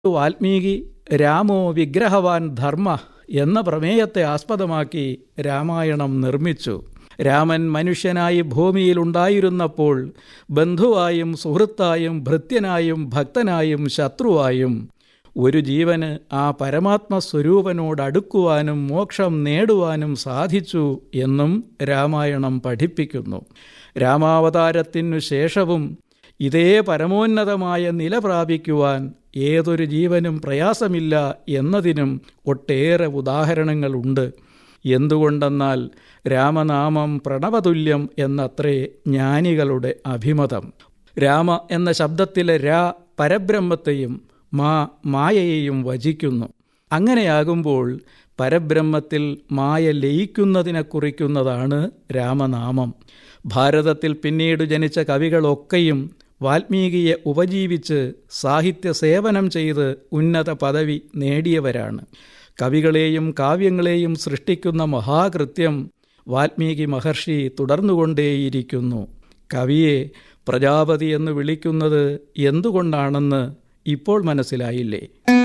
വാൽമീകി രാമോ വിഗ്രഹവാൻ ധർമ്മ എന്ന പ്രമേയത്തെ ആസ്പദമാക്കി രാമായണം നിർമ്മിച്ചു രാമൻ മനുഷ്യനായി ഭൂമിയിലുണ്ടായിരുന്നപ്പോൾ ബന്ധുവായും സുഹൃത്തായും ഭൃത്യനായും ഭക്തനായും ശത്രുവായും ഒരു ജീവന് ആ പരമാത്മസ്വരൂപനോടടുക്കുവാനും മോക്ഷം നേടുവാനും സാധിച്ചു എന്നും രാമായണം പഠിപ്പിക്കുന്നു രാമാവതാരത്തിനു ശേഷവും ഇതേ പരമോന്നതമായ നില പ്രാപിക്കുവാൻ ഏതൊരു ജീവനും പ്രയാസമില്ല എന്നതിനും ഒട്ടേറെ ഉദാഹരണങ്ങളുണ്ട് എന്തുകൊണ്ടെന്നാൽ രാമനാമം പ്രണവതുല്യം എന്നത്രേ ജ്ഞാനികളുടെ അഭിമതം രാമ എന്ന ശബ്ദത്തിലെ രാ പരബ്രഹ്മത്തെയും മാ മായയെയും വചിക്കുന്നു അങ്ങനെയാകുമ്പോൾ പരബ്രഹ്മത്തിൽ മായ ലയിക്കുന്നതിനെ കുറിക്കുന്നതാണ് രാമനാമം ഭാരതത്തിൽ പിന്നീട് ജനിച്ച കവികളൊക്കെയും വാൽമീകിയെ ഉപജീവിച്ച് സാഹിത്യ സേവനം ചെയ്ത് ഉന്നത പദവി നേടിയവരാണ് കവികളെയും കാവ്യങ്ങളെയും സൃഷ്ടിക്കുന്ന മഹാകൃത്യം വാൽമീകി മഹർഷി തുടർന്നുകൊണ്ടേയിരിക്കുന്നു കവിയെ പ്രജാപതി എന്ന് വിളിക്കുന്നത് എന്തുകൊണ്ടാണെന്ന് ഇപ്പോൾ മനസ്സിലായില്ലേ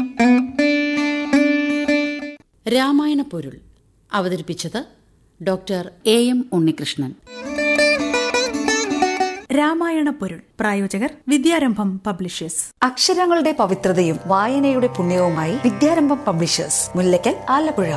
രാമായണ പൊരുൾ അവതരിപ്പിച്ചത് doctor A M Unnikrishnan Ramayana പൊരുൾ പ്രായോജകർ വിദ്യാരംഭം പബ്ലിഷേഴ്സ് അക്ഷരങ്ങളുടെ പവിത്രതയും വായനയുടെ പുണ്യവുമായി വിദ്യാരംഭം പബ്ലിഷേഴ്സ് മുല്ലയ്ക്കൽ ആലപ്പുഴ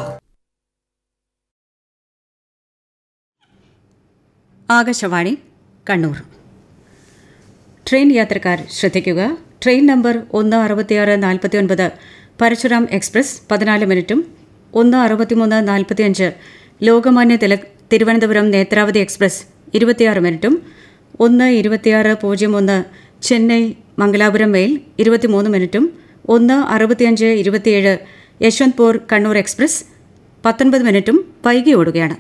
ആകാശവാണി കണ്ണൂർ ട്രെയിൻ യാത്രക്കാർ ശ്രദ്ധിക്കുക ട്രെയിൻ നമ്പർ ഒന്ന് അറുപത്തിയാറ് നാൽപ്പത്തിയൊൻപത് പരശുറാം എക്സ്പ്രസ് പതിനാല് മിനിറ്റും ഒന്ന് അറുപത്തിമൂന്ന് നാൽപ്പത്തിയഞ്ച് ലോകമാന്യ തിലക് തിരുവനന്തപുരം നേത്രാവതി എക്സ്പ്രസ് ഇരുപത്തിയാറ് മിനിറ്റും ഒന്ന് ഇരുപത്തിയാറ് പൂജ്യം ഒന്ന് ചെന്നൈ മംഗലാപുരം മെയിൽ ഇരുപത്തിമൂന്ന് മിനിറ്റും ഒന്ന് അറുപത്തിയഞ്ച് ഇരുപത്തിയേഴ് യശ്വന്ത്പൂർ കണ്ണൂർ എക്സ്പ്രസ് പത്തൊൻപത് മിനിറ്റും വൈകി ഓടുകയാണ്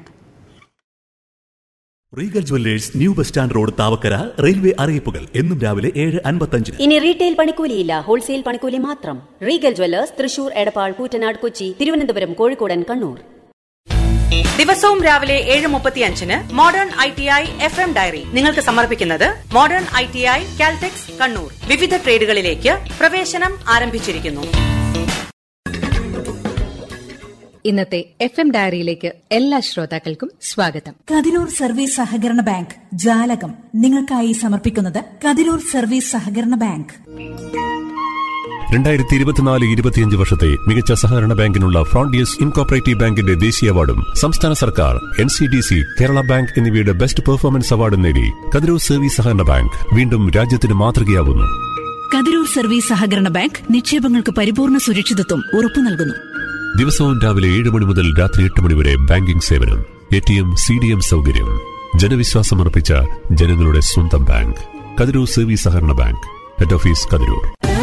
Regal jewellers new bus stand road Thavakkara railway അറിയിപ്പുകൾ എന്നും രാവിലെ ഏഴ് അൻപത്തഞ്ചിന് ഇനി റീറ്റെയിൽ പണിക്കൂലിയില്ല ഹോൾസെയിൽ പണിക്കൂലി മാത്രം റീഗൽ ജ്വല്ലേഴ്സ് തൃശൂർ എടപ്പാൾ കൂറ്റനാട് കൊച്ചി തിരുവനന്തപുരം കോഴിക്കോടൻ കണ്ണൂർ ദിവസവും രാവിലെ ഏഴ് മുപ്പത്തിയഞ്ചിന് modern I T I F M diary നിങ്ങൾക്ക് സമർപ്പിക്കുന്നത് modern I T I Caltex Kannur വിവിധ ട്രേഡുകളിലേക്ക് പ്രവേശനം ആരംഭിച്ചിരിക്കുന്നു ഇന്നത്തെ എഫ് എം ഡയറിയിലേക്ക് എല്ലാ ശ്രോതാക്കൾക്കും സ്വാഗതം കതിരൂർ സർവീസ് സഹകരണ ബാങ്ക് ജാലകം നിങ്ങൾക്കായി സമർപ്പിക്കുന്നത് കതിരൂർ സർവീസ് സഹകരണ ബാങ്ക് രണ്ടായിരത്തി ഇരുപത്തിനാല് ഇരുപത്തിയഞ്ച് വർഷത്തെ മികച്ച സഹകരണ ബാങ്കിനുള്ള ഫ്രോണ്ടിയസ് ഇൻകോപ്പറേറ്റീവ് ബാങ്കിന്റെ ദേശീയ അവാർഡും സംസ്ഥാന സർക്കാർ N C D C Kerala bank എന്നിവയുടെ ബെസ്റ്റ് പെർഫോമൻസ് അവാർഡും നേടി കതിരൂർ സർവീസ് സഹകരണ ബാങ്ക് വീണ്ടും രാജ്യത്തിന് മാതൃകയാവുന്നു കതിരൂർ സർവീസ് സഹകരണ ബാങ്ക് നിക്ഷേപങ്ങൾക്ക് പരിപൂർണ സുരക്ഷിതത്വം ഉറപ്പു നൽകുന്നു ദിവസവും രാവിലെ ഏഴ് മണി മുതൽ രാത്രി എട്ട് മണി വരെ ബാങ്കിംഗ് സേവനം A T M C D M സൗകര്യം ജനവിശ്വാസമർപ്പിച്ച ജനങ്ങളുടെ സ്വന്തം ബാങ്ക് കതിരൂർ സർവീസ് സഹകരണ ബാങ്ക് ഹെഡ് ഓഫീസ് കതിരൂർ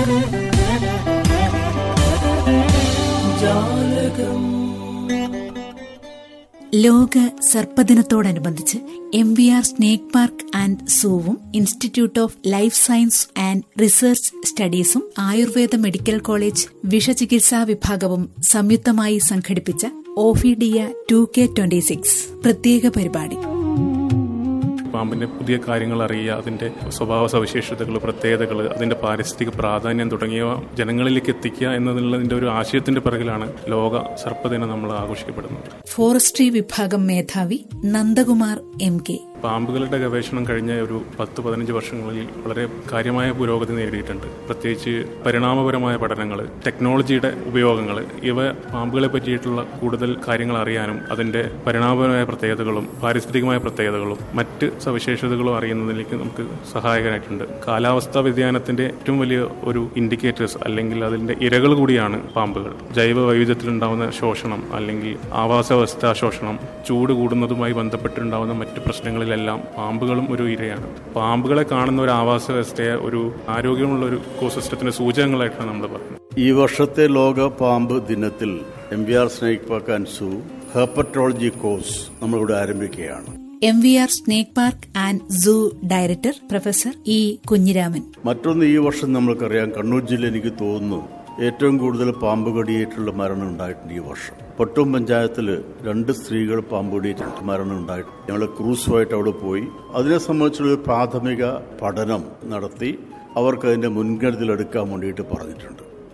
ലോക സർപ്പദിനത്തോടനുബന്ധിച്ച് M V R snake park and സൂവും institute of life science and research സ്റ്റഡീസും ആയുർവേദ മെഡിക്കൽ കോളേജ് വിഷചികിത്സാ വിഭാഗവും സംയുക്തമായി സംഘടിപ്പിച്ച Ophidia two K twenty six പ്രത്യേക പരിപാടി പാമ്പിന്റെ പുതിയ കാര്യങ്ങൾ അറിയുക അതിന്റെ സ്വഭാവ സവിശേഷതകൾ പ്രത്യേകതകൾ അതിന്റെ പാരിസ്ഥിതിക പ്രാധാന്യം തുടങ്ങിയവ ജനങ്ങളിലേക്ക് എത്തിക്കുക എന്നതിനുള്ളതിന്റെ ഒരു ആശയത്തിന്റെ പിറകിലാണ് ലോക സർപ്പദിനം നമ്മൾ ആഘോഷിക്കപ്പെടുന്നത് ഫോറസ്ട്രി വിഭാഗം മേധാവി നന്ദകുമാർ എം കെ പാമ്പുകളുടെ ഗവേഷണം കഴിഞ്ഞ ഒരു പത്ത് പതിനഞ്ച് വർഷങ്ങളിൽ വളരെ കാര്യമായ പുരോഗതി നേടിയിട്ടുണ്ട് പ്രത്യേകിച്ച് പരിണാമപരമായ പഠനങ്ങൾ ടെക്നോളജിയുടെ ഉപയോഗങ്ങൾ ഇവ പാമ്പുകളെ പറ്റിയിട്ടുള്ള കൂടുതൽ കാര്യങ്ങൾ അറിയാനും അതിന്റെ പരിണാമപരമായ പ്രത്യേകതകളും പാരിസ്ഥിതികമായ പ്രത്യേകതകളും മറ്റ് സവിശേഷതകളും അറിയുന്നതിലേക്ക് നമുക്ക് സഹായകരമായിട്ടുണ്ട് കാലാവസ്ഥാ വ്യതിയാനത്തിന്റെ ഏറ്റവും വലിയ ഒരു ഇൻഡിക്കേറ്റേഴ്സ് അല്ലെങ്കിൽ അതിന്റെ ഇരകൾ കൂടിയാണ് പാമ്പുകൾ ജൈവ വൈവിധ്യത്തിലുണ്ടാവുന്ന ശോഷണം അല്ലെങ്കിൽ ആവാസ വ്യവസ്ഥാ ശോഷണം ചൂട് കൂടുന്നതുമായി ബന്ധപ്പെട്ടുണ്ടാവുന്ന മറ്റ് പ്രശ്നങ്ങളിലെല്ലാം പാമ്പുകളും ഒരു ഇരയാണ് പാമ്പുകളെ കാണുന്ന ഒരു ആവാസ വ്യവസ്ഥയെ ഒരു ആരോഗ്യമുള്ള ഒരു ഇക്കോസിസ്റ്റത്തിന്റെ സൂചകങ്ങളായിട്ടാണ് നമ്മൾ പറയുന്നത് ഈ വർഷത്തെ ലോക പാമ്പ് ദിനത്തിൽ M V R snake park and zoo herpetology course നമ്മളിവിടെ ആരംഭിക്കുകയാണ് M V R snake park and zoo director professor E Kunhiraman മറ്റൊന്ന് ഈ വർഷം നമ്മൾക്കറിയാം കണ്ണൂർ ജില്ല എനിക്ക് തോന്നുന്നു ഏറ്റവും കൂടുതൽ പാമ്പ് കടിയേറ്റുള്ള മരണം ഉണ്ടായിട്ടുണ്ട് ഈ വർഷം പൊട്ടും പഞ്ചായത്തിൽ രണ്ട് സ്ത്രീകൾ പാമ്പ് കടിയേറ്റ് മരണം ഉണ്ടായിട്ടുണ്ട് ഞങ്ങൾ ക്രൂസുമായിട്ട് അവിടെ പോയി അതിനെ സംബന്ധിച്ചുള്ള പ്രാഥമിക പഠനം നടത്തി അവർക്ക് അതിന്റെ മുൻകരുതൽ എടുക്കാൻ വേണ്ടിയിട്ട് പറഞ്ഞിട്ടുണ്ട്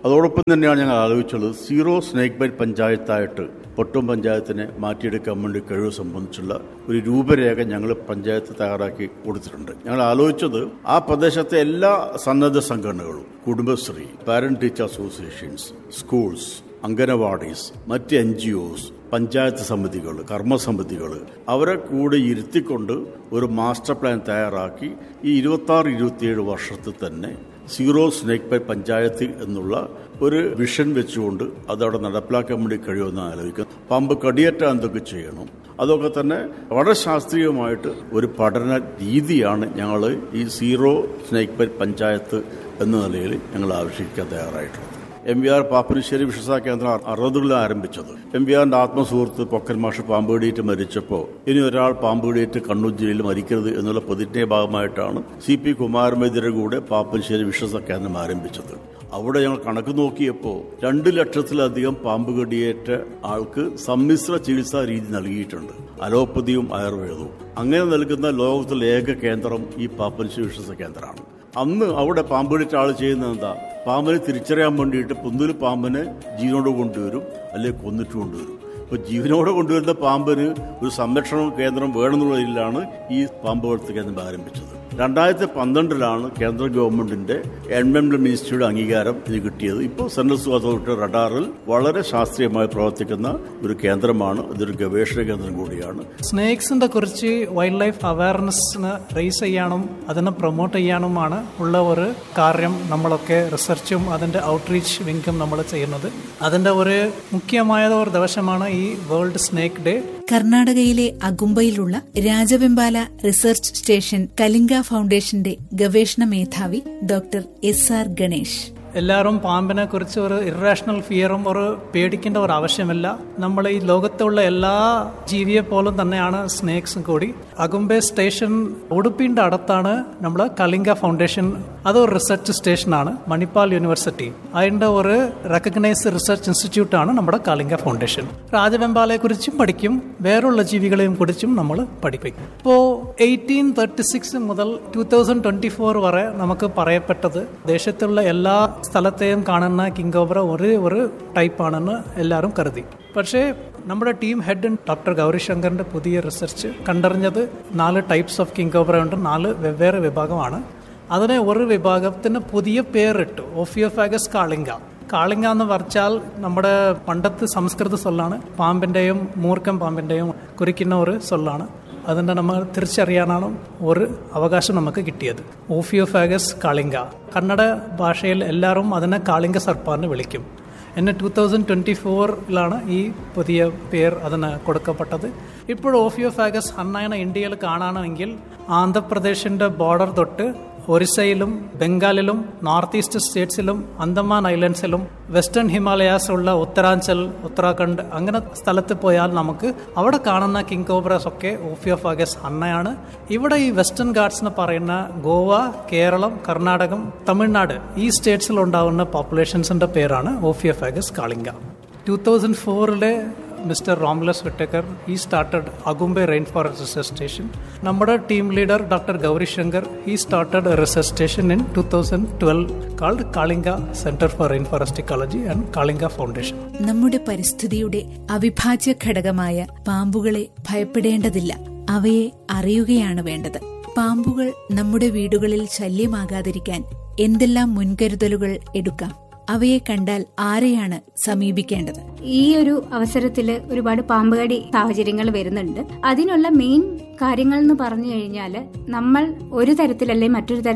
അതോടൊപ്പം തന്നെയാണ് ഞങ്ങൾ ആലോചിച്ചുള്ളത് സീറോ സ്നേക്ക് ബൈറ്റ് പഞ്ചായത്തായിട്ട് പൊട്ടും പഞ്ചായത്തിനെ മാറ്റിയെടുക്കാൻ വേണ്ടി കഴിവ് സംബന്ധിച്ചുള്ള ഒരു രൂപരേഖ ഞങ്ങൾ പഞ്ചായത്ത് തയ്യാറാക്കി കൊടുത്തിട്ടുണ്ട് ഞങ്ങൾ ആലോചിച്ചത് ആ പ്രദേശത്തെ എല്ലാ സന്നദ്ധ സംഘടനകളും Kudumbashree parent teacher associations schools anganwadis മറ്റ് എൻ ജി ഒസ് പഞ്ചായത്ത് സമിതികൾ കർമ്മസമിതികൾ അവരെ കൂടെ ഇരുത്തിക്കൊണ്ട് ഒരു മാസ്റ്റർ പ്ലാൻ തയ്യാറാക്കി ഈ ഇരുപത്തി ആറ് ഇരുപത്തിയേഴ് വർഷത്തിൽ തന്നെ സീറോ സ്നേക്ക് ബൈ പഞ്ചായത്ത് എന്നുള്ള ഒരു വിഷൻ വെച്ചുകൊണ്ട് അതവിടെ നടപ്പിലാക്കാൻ വേണ്ടി കഴിയുമെന്ന് ആലോചിക്കുന്നു പാമ്പ് കടിയേറ്റ എന്തൊക്കെ ചെയ്യണം അതൊക്കെ തന്നെ വളരെ ശാസ്ത്രീയമായിട്ട് ഒരു പഠന രീതിയാണ് ഞങ്ങൾ ഈ സീറോ സ്നേക്ക് ബൈ പഞ്ചായത്ത് എന്ന നിലയിൽ ഞങ്ങൾ ആവിഷ്കരിക്കാൻ തയ്യാറായിട്ടുള്ളത് എം വി ആർ പാപ്പനശ്ശേരി വിശ്വസാ കേന്ദ്രം അറുപതുകളിൽ ആരംഭിച്ചത് എം വി ആറിന്റെ ആത്മസുഹൃത്ത് പൊക്കൻ മാഷ് പാമ്പുകടിയേറ്റ് മരിച്ചപ്പോൾ ഇനി ഒരാൾ പാമ്പുകടിയേറ്റ് കണ്ണൂർ ജില്ലയിൽ മരിക്കരുത് എന്നുള്ള പ്രതിജ്ഞയുടെ ഭാഗമായിട്ടാണ് സി പി കുമാരമേദിയുടെ കൂടെ പാപ്പനശ്ശേരി വിശ്വസാ കേന്ദ്രം ആരംഭിച്ചത് അവിടെ ഞങ്ങൾ കണക്ക് നോക്കിയപ്പോൾ രണ്ട് ലക്ഷത്തിലധികം പാമ്പ് കടിയേറ്റ ആൾക്ക് സമ്മിശ്ര ചികിത്സാ രീതി നൽകിയിട്ടുണ്ട് അലോപ്പതിയും ആയുർവേദവും അങ്ങനെ നൽകുന്ന ലോകത്തിലെ ഏക കേന്ദ്രം ഈ പാപ്പനശ്ശേരി വിശ്വസ കേന്ദ്രമാണ് അന്ന് അവിടെ പാമ്പുകടിച്ച ആൾ ചെയ്യുന്നത് എന്താ പാമ്പിനെ തിരിച്ചറിയാൻ വേണ്ടിയിട്ട് പുന്നൂർ പാമ്പിനെ ജീവനോട് കൊണ്ടുവരും അല്ലെങ്കിൽ കൊന്നിട്ട് കൊണ്ടുവരും ഇപ്പോൾ ജീവനോടെ കൊണ്ടുവരുന്ന പാമ്പിന് ഒരു സംരക്ഷണ കേന്ദ്രം വേണമെന്നുള്ളതിലാണ് ഈ പാമ്പ് വളർത്ത് കേന്ദ്രം ആരംഭിച്ചത് രണ്ടായിരത്തി പന്ത്രണ്ടിലാണ് കേന്ദ്ര ഗവൺമെന്റിന്റെ എൻവയോൺമെന്റ് മിനിസ്ട്രിയുടെ അംഗീകാരം ഇത് കിട്ടിയത് ഇപ്പോൾ സെൻട്രൽ സൂ അതോറിറ്റി റഡാറിൽ വളരെ ശാസ്ത്രീയമായി പ്രവർത്തിക്കുന്ന ഒരു കേന്ദ്രമാണ് ഇതൊരു ഗവേഷണ കേന്ദ്രം കൂടിയാണ് സ്നേക്സിന്റെ കുറിച്ച് വൈൽഡ് ലൈഫ് അവയർനെസ്സിന് റേസ് ചെയ്യാനും അതിനെ പ്രൊമോട്ട് ചെയ്യാനുമാണ് ഉള്ള ഒരു കാര്യം നമ്മളൊക്കെ റിസർച്ചും അതിന്റെ ഔട്ട്റീച്ച് വിങ്കും നമ്മൾ ചെയ്യുന്നത് അതിന്റെ ഒരു മുഖ്യമായ ഒരു ദിവസമാണ് ഈ വേൾഡ് സ്നേക്ക് ഡേ കർണാടകയിലെ അഗുംബയിലുള്ള രാജവെമ്പാല റിസർച്ച് സ്റ്റേഷൻ കലിംഗ ഫൗണ്ടേഷന്റെ ഗവേഷണ മേധാവി ഡോക്ടർ എസ് ആർ ഗണേഷ് എല്ലാവരും പാമ്പിനെ കുറിച്ച് ഒരു ഇറേഷണൽ ഫിയറും ഒരു പേടിക്കേണ്ട ഒരു ആവശ്യമില്ല നമ്മൾ ഈ ലോകത്തുള്ള എല്ലാ ജീവിയെ പോലും തന്നെയാണ് സ്നേക്സും കൂടി അകുംബെ സ്റ്റേഷൻ ഉടുപ്പിന്റെ അടുത്താണ് നമ്മൾ കലിംഗ ഫൗണ്ടേഷൻ അതൊരു റിസർച്ച് സ്റ്റേഷനാണ് മണിപ്പാൽ യൂണിവേഴ്സിറ്റി അതിന്റെ ഒരു റെക്കഗ്നൈസ്ഡ് റിസർച്ച് ഇൻസ്റ്റിറ്റ്യൂട്ട് ആണ് നമ്മുടെ കലിംഗ ഫൗണ്ടേഷൻ രാജവെമ്പാലയെ കുറിച്ചും പഠിക്കും വേറുള്ള ജീവികളെയും കുറിച്ചും നമ്മൾ പഠിപ്പിക്കും ഇപ്പോൾ എയ്റ്റീൻ തേർട്ടി സിക്സ് മുതൽ ടൂ തൗസൻഡ് ട്വന്റി ഫോർ വരെ നമുക്ക് പറയപ്പെട്ടത് ദേശത്തുള്ള എല്ലാ സ്ഥലത്തെയും കാണുന്ന കിങ് കോബ്ര ഒരേ ഒരു ടൈപ്പാണെന്ന് എല്ലാവരും കരുതി പക്ഷേ നമ്മുടെ ടീം ഹെഡ് ഡോക്ടർ ഗൗരിശങ്കറിന്റെ പുതിയ റിസർച്ച് കണ്ടറിഞ്ഞത് നാല് ടൈപ്സ് ഓഫ് കിങ് കോബ്ര ഉണ്ട് നാല് വെവ്വേറെ വിഭാഗമാണ് അതിനെ ഒരു വിഭാഗത്തിന് പുതിയ പേരിട്ടു ഓഫിയോഫാഗസ് കാളിംഗ കാളിംഗ എന്ന് പറഞ്ഞാൽ നമ്മുടെ പണ്ടത്തെ സംസ്കൃത സൊല്ലാണ് പാമ്പിന്റെയും മൂർഖം പാമ്പിന്റെയും കുറിക്കുന്ന ഒരു സൊല്ലാണ് അതിൻ്റെ നമ്മൾ തിരിച്ചറിയാനാണ് ഒരു അവകാശം നമുക്ക് കിട്ടിയത് ഓഫിയോഫാഗസ് കാളിംഗ കന്നഡ ഭാഷയിൽ എല്ലാവരും അതിനെ കാളിംഗ സർപ്പാന്ന് വിളിക്കും എന്നെ ടൂ തൗസൻഡ് ട്വൻറ്റി ഫോറിലാണ് ഈ പുതിയ പേർ അതിന് കൊടുക്കപ്പെട്ടത് ഇപ്പോൾ ഓഫിയോഫാഗസ് ഹണ്ണായണ ഇന്ത്യയിൽ കാണണമെങ്കിൽ ആന്ധ്രാപ്രദേശിൻ്റെ ബോർഡർ തൊട്ട് ഒറീസയിലും ബംഗാളിലും നോർത്ത് ഈസ്റ്റ് സ്റ്റേറ്റ്സിലും അന്തമാൻ ഐലൻഡ്സിലും വെസ്റ്റേൺ ഹിമാലയാസ് ഉള്ള ഉത്തരാഞ്ചൽ ഉത്തരാഖണ്ഡ് അങ്ങനെ സ്ഥലത്ത് പോയാൽ നമുക്ക് അവിടെ കാണുന്ന കിങ് കോബ്രാസ് ഒക്കെ ഓഫിയോഫാഗസ് അന്നയാണ് ഇവിടെ ഈ വെസ്റ്റേൺ ഗാർഡ്സ് എന്ന് പറയുന്ന ഗോവ കേരളം കർണാടകം തമിഴ്നാട് ഈ സ്റ്റേറ്റ്സിൽ ഉണ്ടാകുന്ന പോപ്പുലേഷൻസിന്റെ പേരാണ് ഓഫിയോഫാഗസ് കാളിംഗ ടൂ തൗസൻഡ് ഫോറിലെ mister Romulus Whitaker he started Agumbe rain forest research station നമ്മുടെ team leader doctor Gauri Shankar he started research station in two thousand twelve called Kalinga centre for rain forest ecology and Kalinga foundation നമ്മുടെ പരിസ്ഥിതിയുടെ അവിഭാജ്യ ഘടകമായ പാമ്പുകളെ ഭയപ്പെടേണ്ടതില്ല അവയെ അറിയുകയാണ് വേണ്ടത് പാമ്പുകൾ നമ്മുടെ വീടുകളിൽ ശല്യമാകാതിരിക്കാൻ എന്തെല്ലാം മുൻകരുതലുകൾ എടുക്കാം അവയെ കണ്ടാൽ ആരെയാണ് സമീപിക്കേണ്ടത് ഈ ഒരു അവസരത്തിൽ ഒരുപാട് പാമ്പുകടി സാഹചര്യങ്ങൾ വരുന്നുണ്ട് അതിനുള്ള മെയിൻ കാര്യങ്ങൾ എന്ന് പറഞ്ഞു കഴിഞ്ഞാൽ നമ്മൾ ഒരു തരത്തിലല്ലേ മറ്റൊരു തരത്തിൽ